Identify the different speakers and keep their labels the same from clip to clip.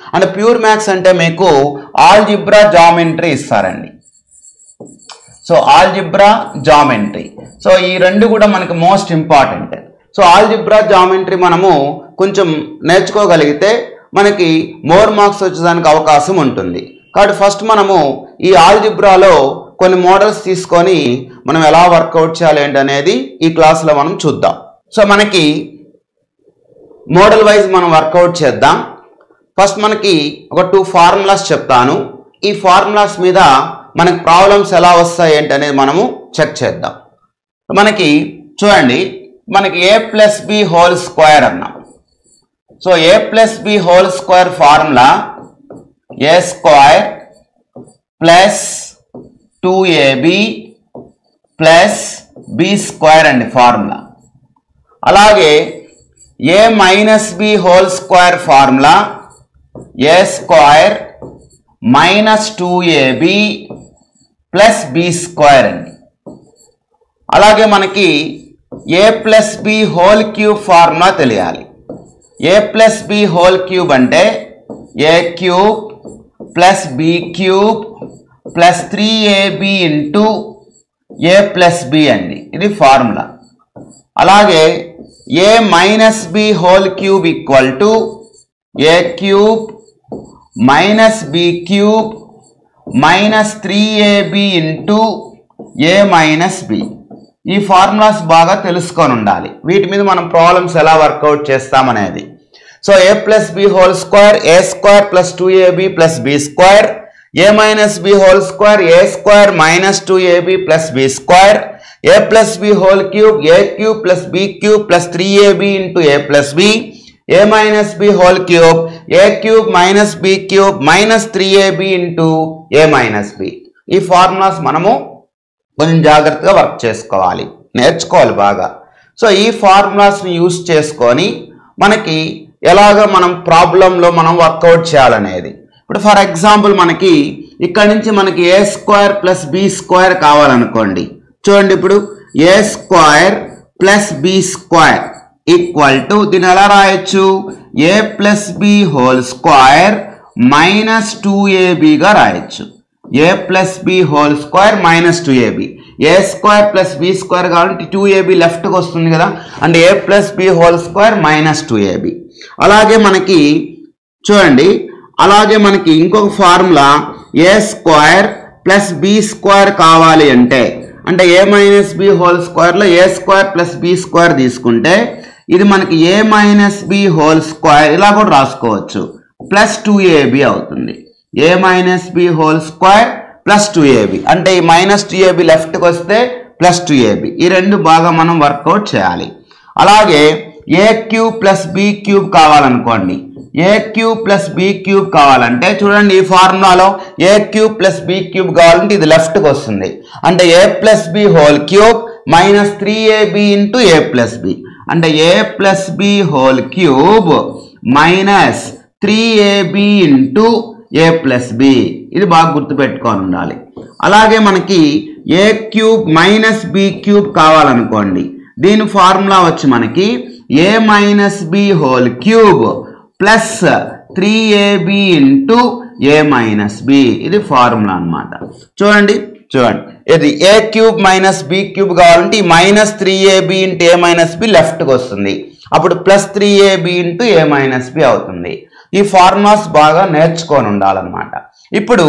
Speaker 1: and pure maths అంటే మీకు algebra geometry ఇస్తారండి సో ఆల్జిబ్రా జామెంట్రీ సో ఈ రెండు కూడా మనకి most important so algebra geometry మనము కొంచెం నేర్చుకోగలిగితే మనకి మోర్ మార్క్స్ వచ్చేదానికి అవకాశం ఉంటుంది కాబట్టి ఫస్ట్ మనము ఈ ఆల్జిబ్రాలో కొన్ని మోడల్స్ తీసుకొని మనం ఎలా వర్కౌట్ చేయాలి ఏంటి అనేది ఈ క్లాస్లో మనం చూద్దాం సో మనకి మోడల్ వైజ్ మనం వర్కౌట్ చేద్దాం ఫస్ట్ మనకి ఒక టూ ఫార్ములాస్ చెప్తాను ఈ ఫార్ములాస్ మీద మనకి ప్రాబ్లమ్స్ ఎలా వస్తాయి ఏంటి అనేది మనము చెక్ చేద్దాం మనకి చూడండి మనకి a plus b whole square అన్నాం so a plus b whole square formula a square plus two a b plus b square అండి ఫార్ములా అలాగే a minus b whole square formula a square minus two a b plus b square అండి అలాగే మనకి a plus b whole cube formula తెలియాలి a plus b whole cube అంటే a cube plus b cube plus three a b into a plus B అండి ఇది formula అలాగే a minus b whole cube equal to a cube minus b cube minus three a b into a minus b ఈ formulas బాగా తెలుసుకొని ఉండాలి వీటి మీద మనం ప్రాబ్లమ్స్ ఎలా వర్కౌట్ చేస్తామనేది so a plus b whole square a square plus two a b plus b square a minus b whole square a square minus two a b plus b square a plus b whole cube a cube plus b cube plus three a b into a plus b a minus b whole cube a cube minus b cube minus three a b into a minus b ఈ formulas మనము కొంచెం జాగ్రత్తగా work చేసుకోవాలి నేర్చుకోవాలి బాగా so ఈ ఫార్ములాస్ని use చేసుకొని మనకి ఎలాగ మనం ప్రాబ్లంలో మనం వర్కౌట్ చేయాలనేది ఇప్పుడు ఫర్ ఎగ్జాంపుల్ మనకి ఇక్కడ నుంచి మనకి a square plus b square కావాలనుకోండి చూడండి ఇప్పుడు a square plus b square equal to దీన్ని ఎలా రాయొచ్చు a plus b whole square minus two ఏబిగా రాయొచ్చు a plus b whole square minus two a b a square plus b square కావాలంటే two a b లెఫ్ట్కి వస్తుంది కదా అంటే a plus b whole square minus two a b అలాగే మనకి చూడండి అలాగే మనకి ఇంకొక formula a square plus b square కావాలి అంటే అంటే ఏ మైనస్ బి హోల్ స్క్వేర్లో a square plus b square తీసుకుంటే ఇది మనకి a minus b whole square ఇలా కూడా రాసుకోవచ్చు ప్లస్ టూ ఏబి అవుతుంది a minus b whole square plus two a b అంటే ఈ మైనస్ టూ ఏబి లెఫ్ట్కి వస్తే ప్లస్ టూ ఏబి ఈ రెండు బాగా మనం వర్కౌట్ చేయాలి అలాగే a cube plus b cube కావాలనుకోండి a cube plus b cube కావాలంటే చూడండి ఈ ఫార్ములాలో a cube plus b cube కావాలంటే ఇది లెఫ్ట్కి వస్తుంది అంటే a plus b whole cube minus three a b into a plus b అంటే a plus b whole cube minus three a b into a plus b ఇది బాగా గుర్తుపెట్టుకొని ఉండాలి అలాగే మనకి a cube minus b cube కావాలనుకోండి దీని ఫార్ములా వచ్చి మనకి a minus b whole cube plus three a b into a minus b ఇది ఫార్ములా అన్నమాట చూడండి చూడండి ఇది a cube minus b cube కావాలంటే ఈ minus three a b into a minus b లెఫ్ట్కి వస్తుంది అప్పుడు plus three a b into a minus b అవుతుంది ఈ ఫార్ములాస్ బాగా నేర్చుకొని ఉండాలన్నమాట ఇప్పుడు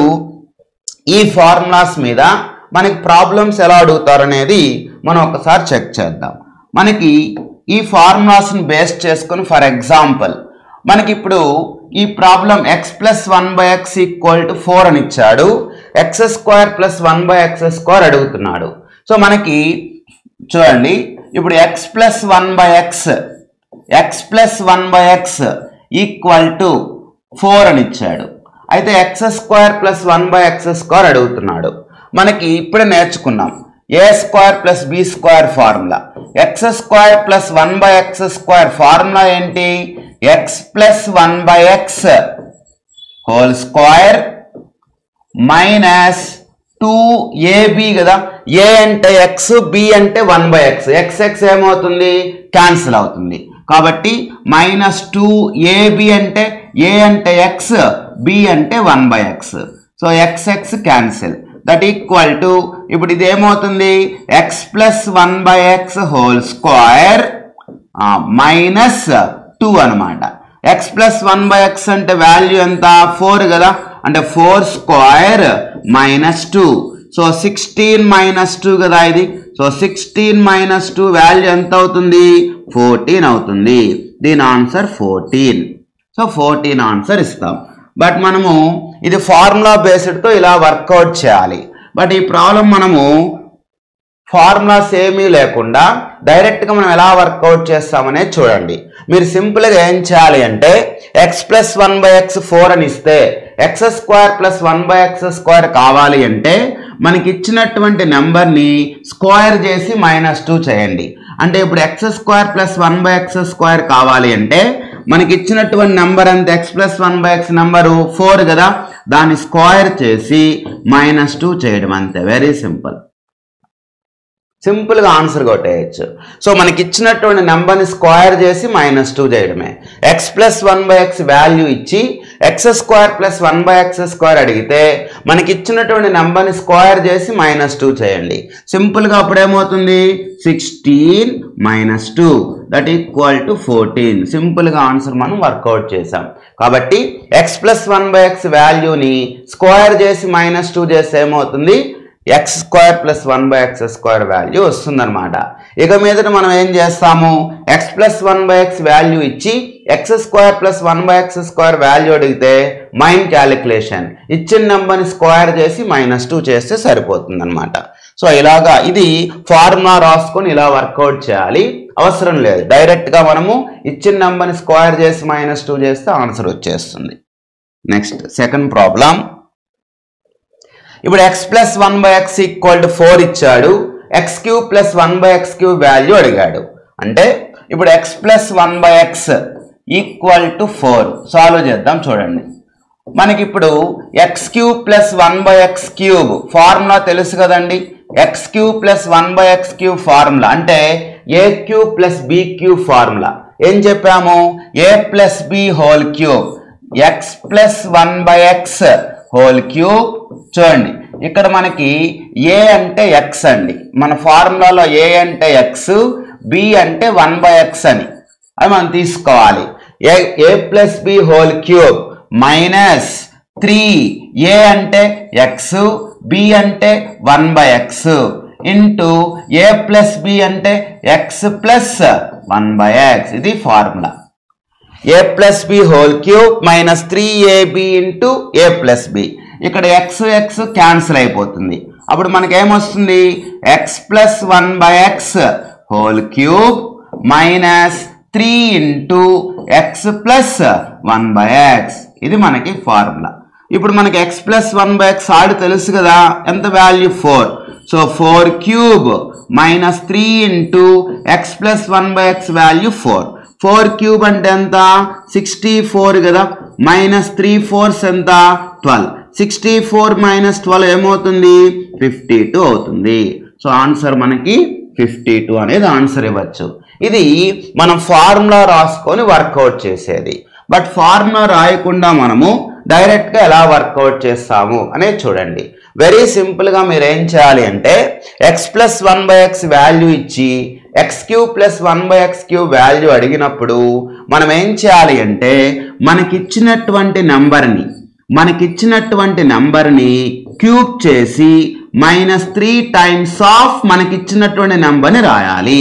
Speaker 1: ఈ ఫార్ములాస్ మీద మనకి ప్రాబ్లమ్స్ ఎలా అడుగుతారు అనేది మనం ఒకసారి చెక్ చేద్దాం మనకి ఈ ఫార్ములాస్ని బేస్ చేసుకొని ఫర్ ఎగ్జాంపుల్ మనకి ఇప్పుడు ఈ problem x plus one by x equal to four అని ఇచ్చాడు x square plus one by x square అడుగుతున్నాడు సో మనకి చూడండి ఇప్పుడు x plus one by x x plus one by x equal to four అని ఇచ్చాడు అయితే x square plus one by x square అడుగుతున్నాడు మనకి ఇప్పుడే నేర్చుకున్నాం a square plus b square formula x square plus one by x square formula ఏంటి x plus one by x whole square minus two a b కదా a అంటే x b అంటే one by x x x ఏమవుతుంది cancel అవుతుంది కాబట్టి minus two a b అంటే a అంటే x b అంటే one by x so x x cancel that equal to ఇప్పుడు ఇది ఏమవుతుంది x plus one by x whole square minus two అనమాట x plus one by x అంటే వాల్యూ ఎంత four కదా అంటే four square minus two so sixteen minus two కదా ఇది so sixteen minus two value ఎంత అవుతుంది ఫోర్టీన్ అవుతుంది దీని answer fourteen so fourteen answer ఇస్తాం బట్ మనము ఇది ఫార్ములా బేస్డ్తో ఇలా వర్కౌట్ చేయాలి బట్ ఈ ప్రాబ్లం మనము ఫార్ములాస్ ఏమీ లేకుండా డైరెక్ట్గా మనం ఎలా వర్కౌట్ చేస్తామనేది చూడండి మీరు సింపుల్గా ఏం చేయాలి అంటే x plus one by x four అని ఇస్తే x square plus one by x square కావాలి అంటే మనకి ఇచ్చినటువంటి నెంబర్ని స్క్వేర్ చేసి మైనస్ టూ చేయండి అంటే ఇప్పుడు x square plus one by x square కావాలి అంటే మనకి ఇచ్చినటువంటి నెంబర్ అంత x plus one by x number four కదా దాన్ని స్క్వేర్ చేసి మైనస్ టూ చేయడం అంతే వెరీ సింపుల్ సింపుల్గా ఆన్సర్ కొట్టేయచ్చు సో మనకి ఇచ్చినటువంటి నెంబర్ని స్క్వేర్ చేసి మైనస్ టూ చేయడమే x plus one by x value ఇచ్చి x square plus one by x square అడిగితే మనకి ఇచ్చినటువంటి నెంబర్ని స్క్వేర్ చేసి మైనస్ టూ చేయండి సింపుల్గా అప్పుడు ఏమవుతుంది sixteen minus two that equal to fourteen సింపుల్గా ఆన్సర్ మనం వర్కౌట్ చేసాం కాబట్టి x plus one by x వాల్యూని స్క్వేర్ చేసి మైనస్ టూ చేస్తే ఏమవుతుంది x square plus one by x square value వస్తుందన్నమాట ఇక మీదట మనం ఏం చేస్తాము x plus one by x value ఇచ్చి x square plus one by x square value అడిగితే మైండ్ క్యాలిక్యులేషన్ ఇచ్చిన నెంబర్ని స్క్వేర్ చేసి మైనస్ టూ చేస్తే సరిపోతుంది అనమాట సో ఇలాగా ఇది ఫార్ములా రాసుకొని ఇలా వర్కౌట్ చేయాలి అవసరం లేదు డైరెక్ట్గా మనము ఇచ్చిన నెంబర్ని స్క్వేర్ చేసి మైనస్ టూ చేస్తే ఆన్సర్ వచ్చేస్తుంది నెక్స్ట్ సెకండ్ ప్రాబ్లం ఇప్పుడు x plus one by x equal to four ఇచ్చాడు x cube plus one by x cube value అడిగాడు అంటే ఇప్పుడు x plus one by x equal to four solve చేద్దాం చూడండి మనకి ఇప్పుడు x cube plus one by x cube formula తెలుసు కదండి x cube plus one by x cube formula అంటే a cube plus b cube formula ఏం చెప్పాము a plus b whole cube x plus one by x whole cube చూడండి ఇక్కడ మనకి ఏ అంటే X అండి మన ఫార్ములాలో ఏ అంటే ఎక్స్ బి అంటే వన్ బై ఎక్స్ అని అది మనం తీసుకోవాలి a a plus b whole cube minus three a అంటే ఎక్స్ బి అంటే one by x into a plus b అంటే x plus one by x ఇది formula a plus b whole cube minus three a b into a plus b ఇక్కడ x x cancel అయిపోతుంది అప్పుడు మనకి ఏమొస్తుంది x plus one by x whole cube minus three into x plus one by x ఇది మనకి formula ఇప్పుడు మనకి x plus one by x ఆడు తెలుసు కదా ఎంత value four so four cube minus three into x plus one by x value four four cube అంటే ఎంత సిక్స్టీ ఫోర్ కదా మైనస్ త్రీ ఫోర్స్ ఎంత twelve sixty four minus twelve ఏమవుతుంది fifty two అవుతుంది సో ఆన్సర్ మనకి fifty two అనేది answer ఇవ్వచ్చు ఇది మనం ఫార్ములా రాసుకొని వర్కౌట్ చేసేది బట్ ఫార్ములా రాయకుండా మనము డైరెక్ట్గా ఎలా వర్కౌట్ చేస్తాము అనేది చూడండి వెరీ సింపుల్గా మీరు ఏం చేయాలి అంటే x plus one by x value ఇచ్చి x cube plus one by x cube value అడిగినప్పుడు మనం ఏం చేయాలి అంటే మనకిచ్చినటువంటి నెంబర్ని మనకిచ్చినటువంటి నెంబర్ని క్యూబ్ చేసి మైనస్ త్రీ టైమ్స్ ఆఫ్ మనకిచ్చినటువంటి నెంబర్ని రాయాలి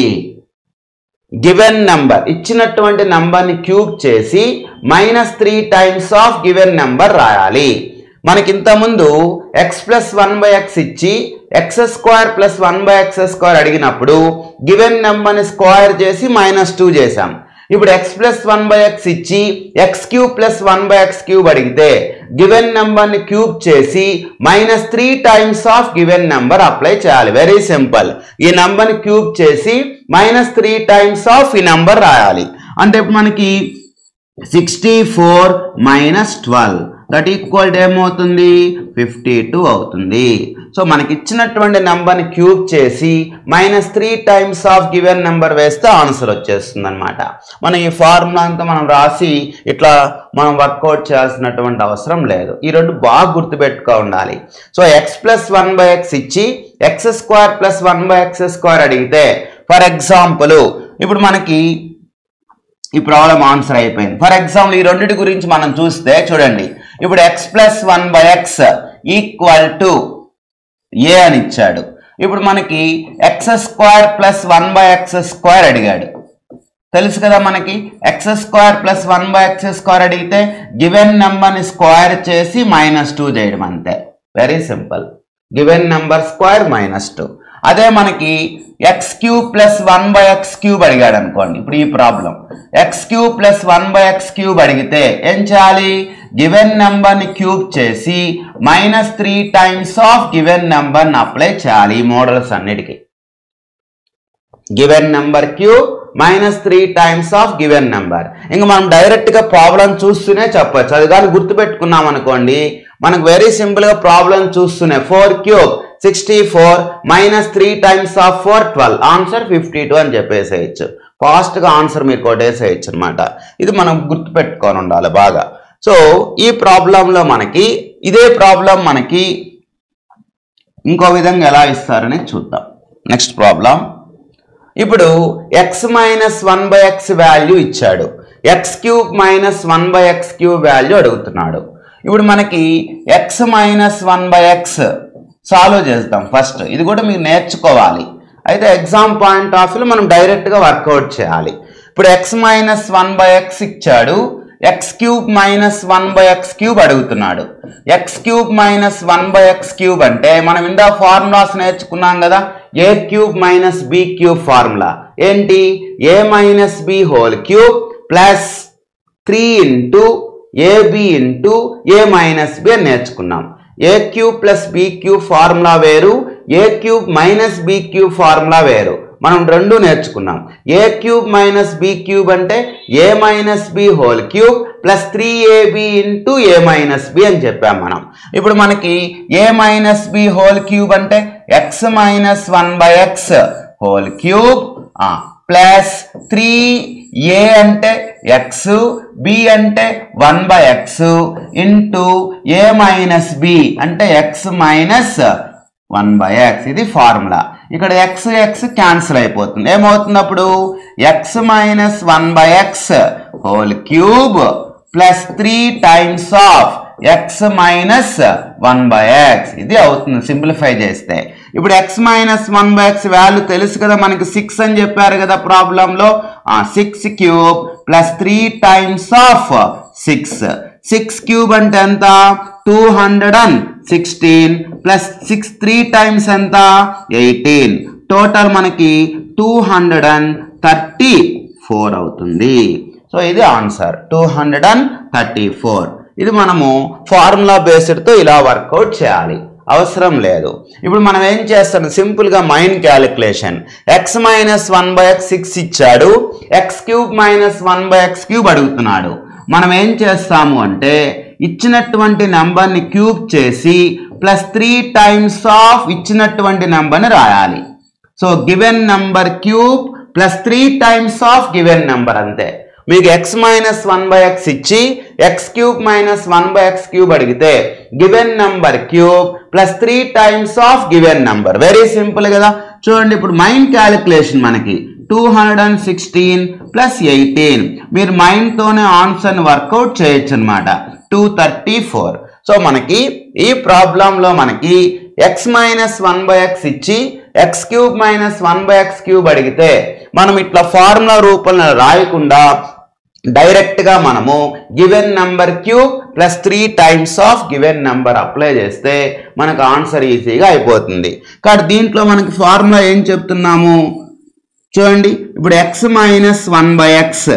Speaker 1: గివెన్ నెంబర్ ఇచ్చినటువంటి నెంబర్ని క్యూబ్ చేసి minus three times of given number రాయాలి మనకి ఇంతకుముందు x plus one by x ఇచ్చి x square plus one by x square అడిగినప్పుడు గివెన్ నెంబర్ని స్క్వేర్ చేసి మైనస్ టూ చేసాం ఇప్పుడు x plus one by x ఇచ్చి x cube plus one by x cube అడిగితే గివెన్ నెంబర్ని క్యూబ్ చేసి minus three times of given number apply చేయాలి వెరీ సింపుల్ ఈ నెంబర్ని క్యూబ్ చేసి మైనస్ త్రీ టైమ్స్ ఆఫ్ ఈ నెంబర్ రాయాలి అంటే ఇప్పుడు మనకి sixty four minus twelve that equal ఏమవుతుంది ఫిఫ్టీ టూ అవుతుంది సో మనకి ఇచ్చినటువంటి నెంబర్ని క్యూబ్ చేసి minus three times of given number వేస్తే ఆన్సర్ వచ్చేస్తుంది అనమాట మనం ఈ ఫార్ములా అంతా మనం రాసి ఇట్లా మనం వర్కౌట్ చేయాల్సినటువంటి అవసరం లేదు ఈ రెండు బాగా గుర్తుపెట్టుకో ఉండాలి so x plus one by x ఇచ్చి x square plus one by x square అడిగితే ఫర్ ఎగ్జాంపుల్ ఇప్పుడు మనకి ఈ ప్రాబ్లం ఆన్సర్ అయిపోయింది ఫర్ ఎగ్జాంపుల్ ఈ రెండింటి గురించి మనం చూస్తే చూడండి ఇప్పుడు x plus one by x equal to a అని ఇచ్చాడు ఇప్పుడు మనకి x square plus one by x square అడిగాడు తెలుసు కదా మనకి x square plus one by x square అడిగితే గివెన్ నెంబర్ని స్క్వేర్ చేసి మైనస్ టూ చేయడం అంతే very simple given number square minus two అదే మనకి x cube plus one by x cube అడిగాడు అనుకోండి ఇప్పుడు ఈ problem x cube plus one by x cube అడిగితే ఏం చేయాలి గివెన్ నెంబర్ని క్యూబ్ చేసి minus three times of given నెంబర్ని అప్లై చేయాలి ఈ మోడల్స్ అన్నిటికీ given number cube minus three times of given number ఇంకా మనం డైరెక్ట్గా ప్రాబ్లం చూస్తూనే చెప్పొచ్చు అది కానీ గుర్తుపెట్టుకున్నాం అనుకోండి మనకు వెరీ సింపుల్గా ప్రాబ్లం చూస్తూనే four cube sixty four minus three times of four twelve answer fifty two అని చెప్పేసేయచ్చు ఫాస్ట్గా ఆన్సర్ మీరు కొట్టేసేయచ్చు అనమాట ఇది మనం గుర్తుపెట్టుకొని ఉండాలి బాగా సో ఈ ప్రాబ్లంలో మనకి ఇదే ప్రాబ్లం మనకి ఇంకో విధంగా ఎలా ఇస్తారని చూద్దాం నెక్స్ట్ ప్రాబ్లం ఇప్పుడు x minus one by x value ఇచ్చాడు x cube minus one by x cube value అడుగుతున్నాడు ఇప్పుడు మనకి x minus one by x solve చేద్దాం ఫస్ట్ ఇది కూడా మీరు నేర్చుకోవాలి అయితే ఎగ్జామ్ పాయింట్ ఆఫ్ వ్యూలో మనం డైరెక్ట్గా వర్కౌట్ చేయాలి ఇప్పుడు x minus one by x ఇచ్చాడు x cube minus one by x cube అడుగుతున్నాడు x cube minus one by x cube అంటే మనం ఇందా ఫార్ములాస్ నేర్చుకున్నాం కదా a cube minus b cube formula ఏంటి a minus b whole cube plus three into a b into a minus b అని నేర్చుకున్నాం a cube plus b cube formula వేరు a cube minus b cube formula వేరు మనం రెండు నేర్చుకున్నాం a cube minus b cube అంటే a minus b whole cube plus three a b into a minus b అని చెప్పాం మనం ఇప్పుడు మనకి a minus b whole cube అంటే x minus one by x whole cube plus three a అంటే x b అంటే one by x into a minus b అంటే x minus one by x ఇది ఫార్ములా ఇక్కడ ఎక్స్ ఎక్స్ క్యాన్సిల్ అయిపోతుంది ఏమవుతుంది అప్పుడు x minus one by x whole cube plus three times of x minus one by x ఇది అవుతుంది simplify చేస్తే ఇప్పుడు x minus one by x value తెలుసు కదా మనకి సిక్స్ అని చెప్పారు కదా ప్రాబ్లంలో six cube plus three times of six six cube అంటే ఎంత two hundred and sixteen plus six three times ఎంత ఎయిటీన్ టోటల్ మనకి two hundred and thirty four అవుతుంది సో ఇది answer two hundred and thirty four ఇది మనము formula బేస్డ్తో ఇలా work out చేయాలి అవసరం లేదు ఇప్పుడు మనం ఏం చేస్తాం సింపుల్గా mind calculation x minus one by x six ఇచ్చాడు x cube minus one by x cube అడుగుతున్నాడు మనం ఏం చేస్తాము అంటే ఇచ్చినటువంటి నెంబర్ని క్యూబ్ చేసి ప్లస్ త్రీ టైమ్స్ ఆఫ్ ఇచ్చినటువంటి నెంబర్ని రాయాలి so given number cube plus three times of given number అంతే మీకు x minus one by x ఇచ్చి x cube minus one by x cube అడిగితే given number cube plus three times of given number very simple కదా చూడండి ఇప్పుడు mind calculation మనకి two hundred and sixteen plus eighteen మీరు మైండ్తోనే ఆన్సర్ని work out చేయొచ్చు అనమాట టూ థర్టీ ఫోర్ సో మనకి ఈ ప్రాబ్లంలో మనకి x minus one by x ఇచ్చి x cube minus one by x cube అడిగితే మనం ఇట్లా ఫార్ములా రూపంలో రాయకుండా డైరెక్ట్గా మనము given number cube plus three times of given number apply చేస్తే మనకు ఆన్సర్ ఈజీగా అయిపోతుంది కానీ దీంట్లో మనకి ఫార్ములా ఏం చెప్తున్నాము చూడండి ఇప్పుడు x minus one by x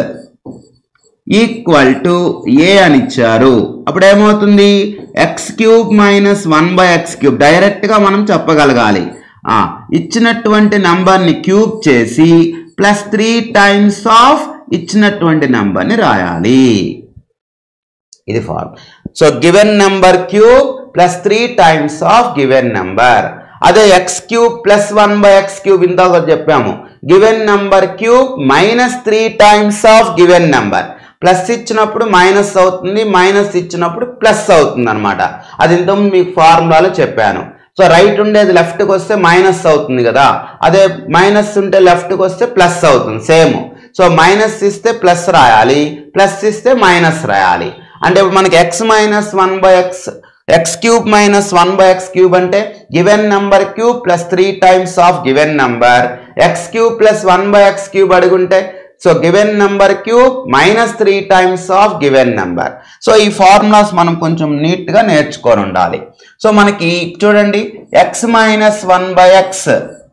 Speaker 1: equal to a అని ఇచ్చారు అప్పుడు ఏమవుతుంది x cube minus one by x cube డైరెక్ట్గా మనం చెప్పగలగాలి ఆ, ఇచ్చినటువంటి నంబర్ని క్యూబ్ చేసి ప్లస్ త్రీ టైమ్స్ ఆఫ్ ఇచ్చినటువంటి నంబర్ని రాయాలి ఇది form so given number cube plus three times of given number అదే x cube plus one by x cube ఇందాక చెప్పాము given number cube minus three times of given number plus ఇచ్చినప్పుడు minus అవుతుంది minus ఇచ్చినప్పుడు ప్లస్ అవుతుంది అనమాట అది ఇంతకుముందు మీకు ఫార్ములాలో చెప్పాను సో రైట్ ఉండేది లెఫ్ట్కి వస్తే మైనస్ అవుతుంది కదా అదే మైనస్ ఉంటే లెఫ్ట్కి వస్తే ప్లస్ అవుతుంది సేమ్ సో మైనస్ ఇస్తే ప్లస్ రాయాలి ప్లస్ ఇస్తే మైనస్ రాయాలి అంటే ఇప్పుడు మనకి x minus one by x x cube minus one by x cube అంటే given number cube plus three times of given number x cube plus one by x cube అడుగుంటే so given number cube minus three times of given number so ఈ formulas మనం కొంచెం నీట్గా నేర్చుకొని ఉండాలి so మనకి చూడండి x minus one by x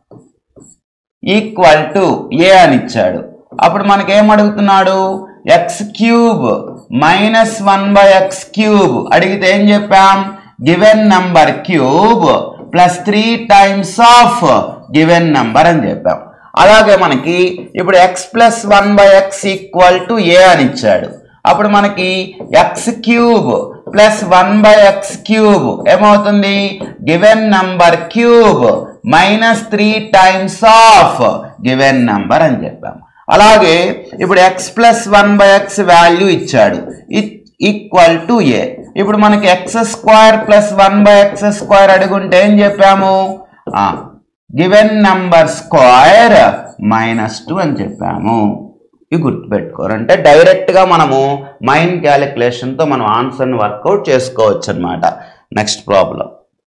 Speaker 1: equal to a అని ఇచ్చాడు అప్పుడు మనకి ఏం అడుగుతున్నాడు x cube minus one by x cube అడిగితే ఏం చెప్పాం given number cube plus three times of given number అని చెప్పాం అలాగే మనకి ఇప్పుడు x plus one by x equal to a అని ఇచ్చాడు అప్పుడు మనకి x cube plus one by x cube ఏమవుతుంది given number cube minus three times of given number అని చెప్పాం అలాగే ఇప్పుడు x plus one by x value ఇచ్చాడు ఈక్వల్ టు ఏ ఇప్పుడు మనకి x square plus one by x square అడుగుంటే ఏం చెప్పాము given number square minus two అని చెప్పాము ఇవి గుర్తుపెట్టుకోరు అంటే డైరెక్ట్గా మనము మైండ్ క్యాలిక్యులేషన్తో మనం ఆన్సర్ని వర్కౌట్ చేసుకోవచ్చు అనమాట నెక్స్ట్ ప్రాబ్లం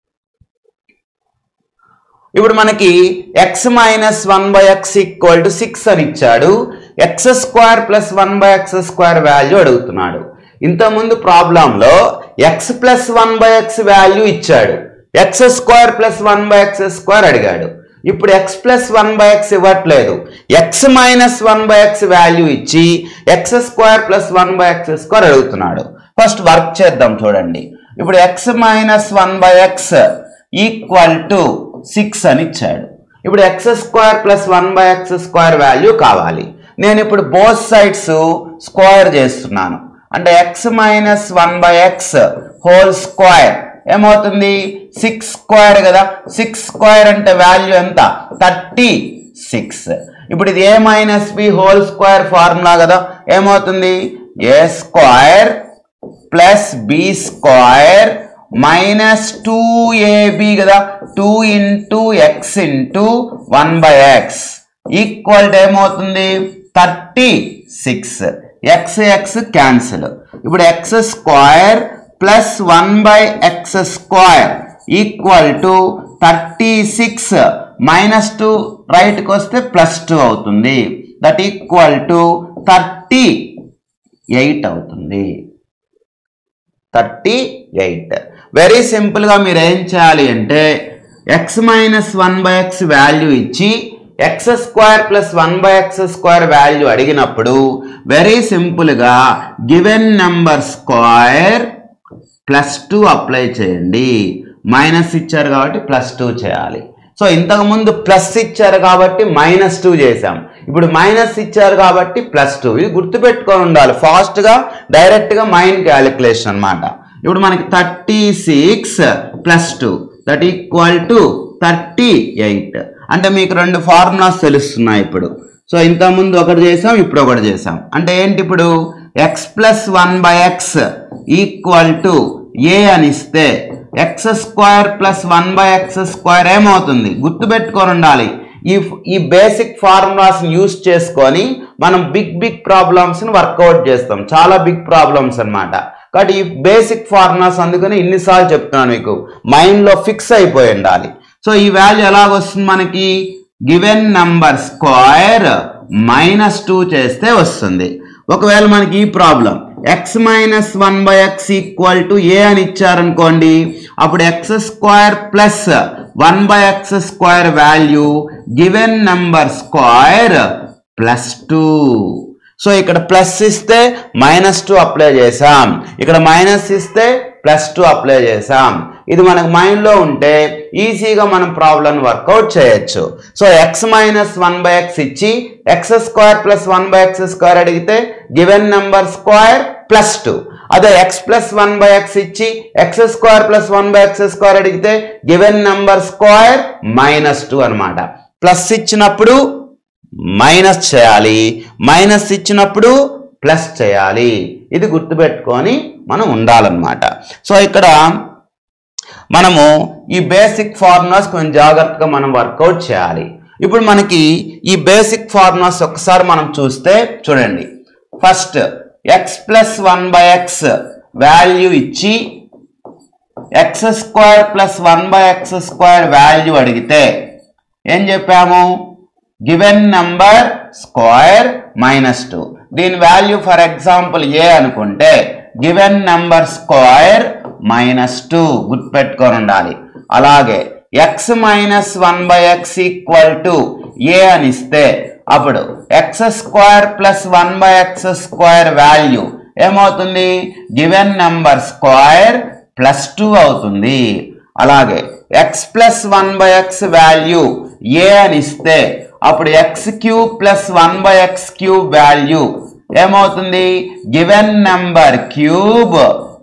Speaker 1: ఇప్పుడు మనకి x minus one by x equal to six అని ఇచ్చాడు x square plus one by x square value అడుగుతున్నాడు ఇంతకుముందు ప్రాబ్లంలో x plus one by x value ఇచ్చాడు x square plus one by x square అడిగాడు ఇప్పుడు x plus one by x ఇవ్వట్లేదు x minus one by x value ఇచ్చి x square plus one by x square అడుగుతున్నాడు first work చేద్దాం చూడండి ఇప్పుడు x minus one by x equal to six అని ఇచ్చాడు ఇప్పుడు x square plus one by x square value కావాలి నేను ఇప్పుడు బోత్ సైడ్స్ స్క్వేర్ చేస్తున్నాను అంటే x minus one by x whole square ఏమవుతుంది సిక్స్ స్క్వేర్ కదా సిక్స్ స్క్వేర్ అంటే వాల్యూ ఎంత థర్టీ సిక్స్ ఇప్పుడు ఇది a minus b whole square formula కదా ఏమవుతుంది a square plus b square minus two a b కదా two into x into one by x equal ఏమవుతుంది thirty six x x cancel ఇప్పుడు x square plus one by x square equal to thirty six minus two రైట్కి వస్తే plus two అవుతుంది that equal to thirty eight అవుతుంది thirty eight very సింపుల్గా మీరు ఏం చేయాలి అంటే x minus one by x value ఇచ్చి x square plus one by x square value అడిగినప్పుడు వెరీ సింపుల్గా given number square plus two apply చేయండి మైనస్ ఇచ్చారు కాబట్టి ప్లస్ టూ చేయాలి సో ఇంతకుముందు ప్లస్ ఇచ్చారు కాబట్టి మైనస్ టూ చేసాం ఇప్పుడు మైనస్ ఇచ్చారు కాబట్టి ప్లస్ టూ ఇది గుర్తుపెట్టుకొని ఉండాలి ఫాస్ట్గా డైరెక్ట్గా మైండ్ క్యాలిక్యులేషన్ అన్నమాట ఇప్పుడు మనకి thirty six plus two that equal to thirty eight అంటే మీకు రెండు ఫార్ములాస్ తెలుస్తున్నాయి ఇప్పుడు సో ఇంతకుముందు ఒకటి చేసాం ఇప్పుడు ఒకటి చేసాం అంటే ఏంటి ఇప్పుడు x plus one by x equal to a అని ఇస్తే x square plus one by x square ఏమవుతుంది గుర్తుపెట్టుకొని ఉండాలి ఈ ఈ బేసిక్ ఫార్ములాస్ని యూస్ చేసుకొని మనం బిగ్ బిగ్ ప్రాబ్లమ్స్ని వర్కౌట్ చేస్తాం చాలా బిగ్ ప్రాబ్లమ్స్ అన్నమాట కాబట్టి ఈ బేసిక్ ఫార్ములాస్ అందుకని ఇన్నిసార్లు చెప్తున్నాను మీకు మైండ్లో ఫిక్స్ అయిపోయి ఉండాలి సో ఈ వాల్యూ ఎలాగొస్తుంది మనకి given number square minus two చేస్తే వస్తుంది ఒకవేళ మనకి ఈ problem x minus one by x equal to a అని ఇచ్చారనుకోండి అప్పుడు x square plus one by x square value given number square plus two so ఇక్కడ ప్లస్ ఇస్తే మైనస్ టూ అప్లై చేసాం ఇక్కడ మైనస్ ఇస్తే ప్లస్ టూ అప్లై చేసాం ఇది మనకు మైండ్లో ఉంటే ఈజీగా మనం ప్రాబ్లం వర్కౌట్ చేయొచ్చు so x minus one by x ఇచ్చి x square plus one by x square అడిగితే given number square plus two అదే x plus one by x ఇచ్చి x square plus one by x square అడిగితే given number square minus two అనమాట plus ఇచ్చినప్పుడు minus చేయాలి minus ఇచ్చినప్పుడు plus చేయాలి ఇది గుర్తుపెట్టుకొని మనం ఉండాలన్నమాట సో ఇక్కడ మనము ఈ బేసిక్ ఫార్ములాస్ కొంచెం జాగ్రత్తగా మనం వర్కౌట్ చేయాలి ఇప్పుడు మనకి ఈ బేసిక్ ఫార్ములాస్ ఒకసారి మనం చూస్తే చూడండి first x plus one by x value ఇచ్చి x square plus one by x square value అడిగితే ఏం చెప్పాము given number square minus two దీని వాల్యూ ఫర్ ఎగ్జాంపుల్ ఏ అనుకుంటే given number square minus two గుర్తుపెట్టుకొని ఉండాలి అలాగే x minus one by x equal to a అని ఇస్తే అప్పుడు x square plus one by x square value ఏమవుతుంది given number square plus two అవుతుంది అలాగే X plus one by x value a అని ఇస్తే అప్పుడు x cube plus one by x cube value ఏమవుతుంది given number cube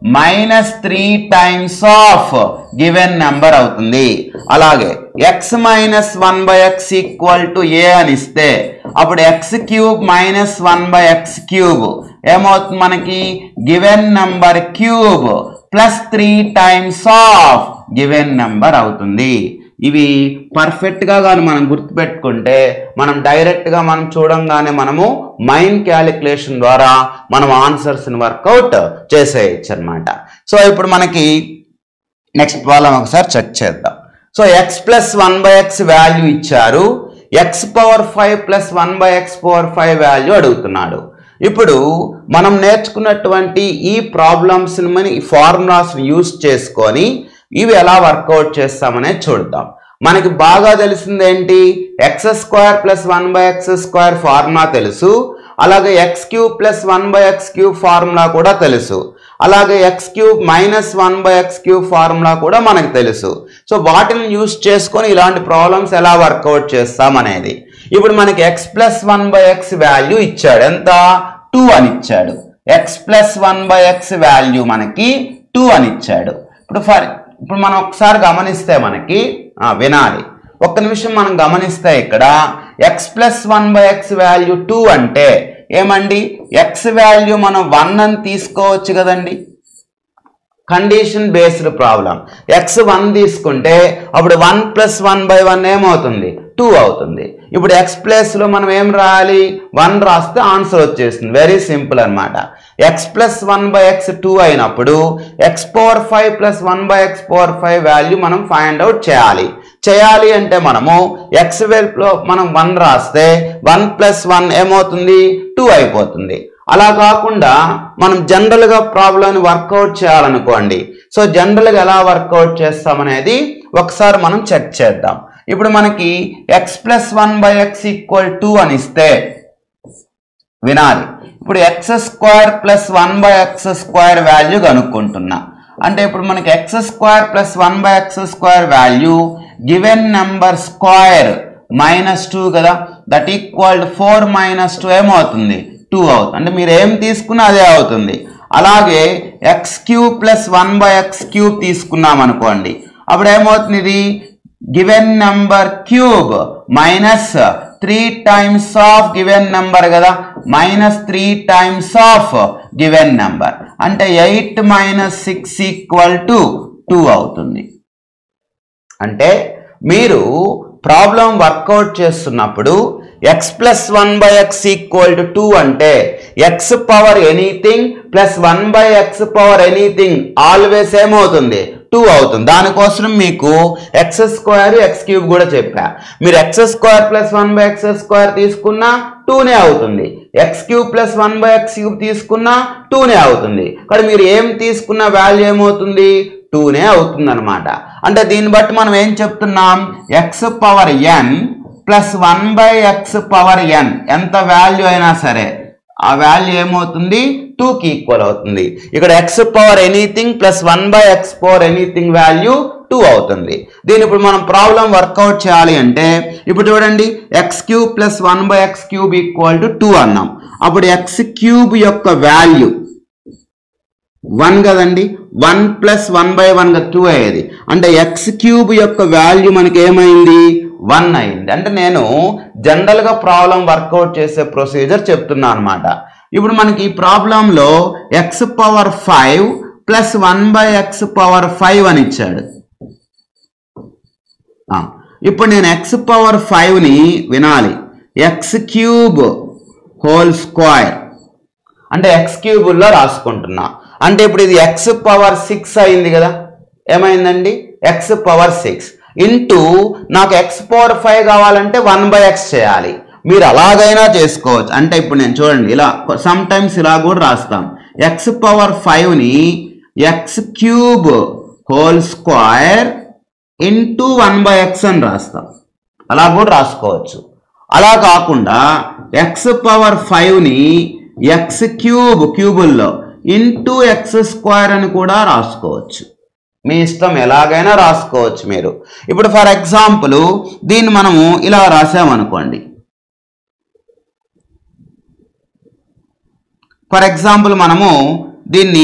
Speaker 1: minus three times of given number అవుతుంది అలాగే x minus one by x equal to a అని ఇస్తే అప్పుడు x cube minus one by x cube ఏమవుతుంది మనకి given number cube plus three times of given number అవుతుంది ఇవి పర్ఫెక్ట్గా కానీ మనం గుర్తుపెట్టుకుంటే మనం డైరెక్ట్గా మనం చూడంగానే మనము మైండ్ క్యాలిక్యులేషన్ ద్వారా మనం ఆన్సర్స్ని వర్కౌట్ చేసేయచ్చు అనమాట సో ఇప్పుడు మనకి నెక్స్ట్ ప్రాబ్లం ఒకసారి చెక్ చేద్దాం so x plus one by x value ఇచ్చారు x power five plus one by x power five value అడుగుతున్నాడు ఇప్పుడు మనం నేర్చుకున్నటువంటి ఈ ప్రాబ్లమ్స్ని మన ఈ ఫార్ములాస్ని యూస్ చేసుకొని ఇవి ఎలా వర్కౌట్ చేస్తామనేది చూద్దాం మనకి బాగా తెలిసింది ఏంటి x square plus one by x square formula తెలుసు అలాగే x cube plus one by x cube formula కూడా తెలుసు అలాగే x cube minus one by x cube formula కూడా మనకు తెలుసు సో వాటిని యూస్ చేసుకొని ఇలాంటి ప్రాబ్లమ్స్ ఎలా వర్కౌట్ చేస్తాం అనేది ఇప్పుడు మనకి x plus one by x value ఇచ్చాడు ఎంత టూ అని ఇచ్చాడు x plus one by x value మనకి టూ అని ఇచ్చాడు ఇప్పుడు ఫర్ ఇప్పుడు మనం ఒకసారి గమనిస్తే మనకి ఆ, వినాలి ఒక్క నిమిషం మనం గమనిస్తే ఇక్కడ x plus one by x value two అంటే ఏమండి ఎక్స్ వాల్యూ మనం వన్ అని తీసుకోవచ్చు కదండి condition based problem x one తీసుకుంటే అప్పుడు one plus one by one ఏమవుతుంది టూ అవుతుంది ఇప్పుడు ఎక్స్ ప్లస్లో మనం ఏం రాయాలి వన్ రాస్తే ఆన్సర్ వచ్చేస్తుంది వెరీ సింపుల్ అన్నమాట x plus one by x two అయినప్పుడు x power five plus one by x power five value మనం ఫైండ్ అవుట్ చేయాలి చేయాలి అంటే మనము ఎక్స్ లో మనం వన్ రాస్తే వన్ ప్లస్ వన్ ఏమవుతుంది టూ అయిపోతుంది అలా కాకుండా మనం జనరల్గా ప్రాబ్లమ్ని వర్కౌట్ చేయాలనుకోండి సో జనరల్గా ఎలా వర్కౌట్ చేస్తామనేది ఒకసారి మనం చెక్ చేద్దాం ఇప్పుడు మనకి x plus one by x equal to అని ఇస్తే వినాలి ఇప్పుడు x square plus one by x square value కనుక్కుంటున్నా అంటే ఇప్పుడు మనకి x square plus one by x square value given number square minus two కదా that equal four minus two ఏమవుతుంది టూ అవుతుంది అంటే మీరు ఏం తీసుకున్నా అదే అవుతుంది అలాగే x cube plus one by x cube తీసుకున్నాం అనుకోండి అప్పుడు ఏమవుతుంది ఇది given number cube minus three times of given number కదా minus three times of given number అంటే eight minus six equal to two అవుతుంది అంటే మీరు ప్రాబ్లం వర్కౌట్ చేస్తున్నప్పుడు x plus one by x equal to two అంటే x power anything plus one by x power anything always ఏమవుతుంది two అవుతుంది దానికోసం మీకు ఎక్స్ స్క్వేర్ ఎక్స్ క్యూబ్ కూడా చెప్పా మీరు x square plus one by x square తీసుకున్నా టూనే అవుతుంది x cube plus one by x cube తీసుకున్నా టూనే అవుతుంది కానీ మీరు ఏం తీసుకున్న వాల్యూ ఏమవుతుంది టూనే అవుతుంది అనమాట అంటే దీన్ని బట్టి మనం ఏం చెప్తున్నాం x power n plus one by x power n ఎంత వాల్యూ అయినా సరే ఆ వాల్యూ ఏమవుతుంది టూకి ఈక్వల్ అవుతుంది ఇక్కడ x power anything plus one by x power anything value two అవుతుంది దీని ఇప్పుడు మనం ప్రాబ్లం వర్కౌట్ చేయాలి అంటే ఇప్పుడు చూడండి x cube plus one by x cube equal to two అన్నాం అప్పుడు ఎక్స్ క్యూబ్ యొక్క వాల్యూ వన్ కదండి వన్ ప్లస్ వన్ బై వన్గా టూ అయ్యేది అంటే ఎక్స్ క్యూబ్ యొక్క వాల్యూ మనకి ఏమైంది వన్ అయింది అంటే నేను జనరల్గా ప్రాబ్లం వర్కౌట్ చేసే ప్రొసీజర్ చెప్తున్నా అనమాట ఇప్పుడు మనకి ఈ ప్రాబ్లంలో x power five plus one by x power five అని ఇచ్చాడు ఆ, ఇప్పుడు నేను ఎక్స్ పవర్ ఫైవ్ని వినాలి ఎక్స్ క్యూబ్ హోల్ స్క్వైర్ అంటే ఎక్స్ క్యూబుల్లో రాసుకుంటున్నా అంటే ఇప్పుడు ఇది ఎక్స్ పవర్ సిక్స్ అయింది కదా ఏమైందండి ఎక్స్ పవర్ సిక్స్ ఇంటూ నాకు ఎక్స్ పవర్ ఫైవ్ కావాలంటే వన్ బై ఎక్స్ చేయాలి మీరు అలాగైనా చేసుకోవచ్చు అంటే ఇప్పుడు నేను చూడండి ఇలా సమ్ టైమ్స్ ఇలా కూడా రాస్తాం ఎక్స్ పవర్ ఫైవ్ని x cube whole square into one by x అని రాస్తాం అలా కూడా రాసుకోవచ్చు అలా కాకుండా ఎక్స్ పవర్ ఫైవ్ని ఎక్స్ క్యూబ్ క్యూబుల్లో ఇంటూ ఎక్స్ స్క్వేర్ అని కూడా రాసుకోవచ్చు మీ ఇష్టం ఎలాగైనా రాసుకోవచ్చు మీరు ఇప్పుడు ఫర్ ఎగ్జాంపుల్ దీన్ని మనము ఇలా రాసామనుకోండి ఫర్ ఎగ్జాంపుల్ మనము దీన్ని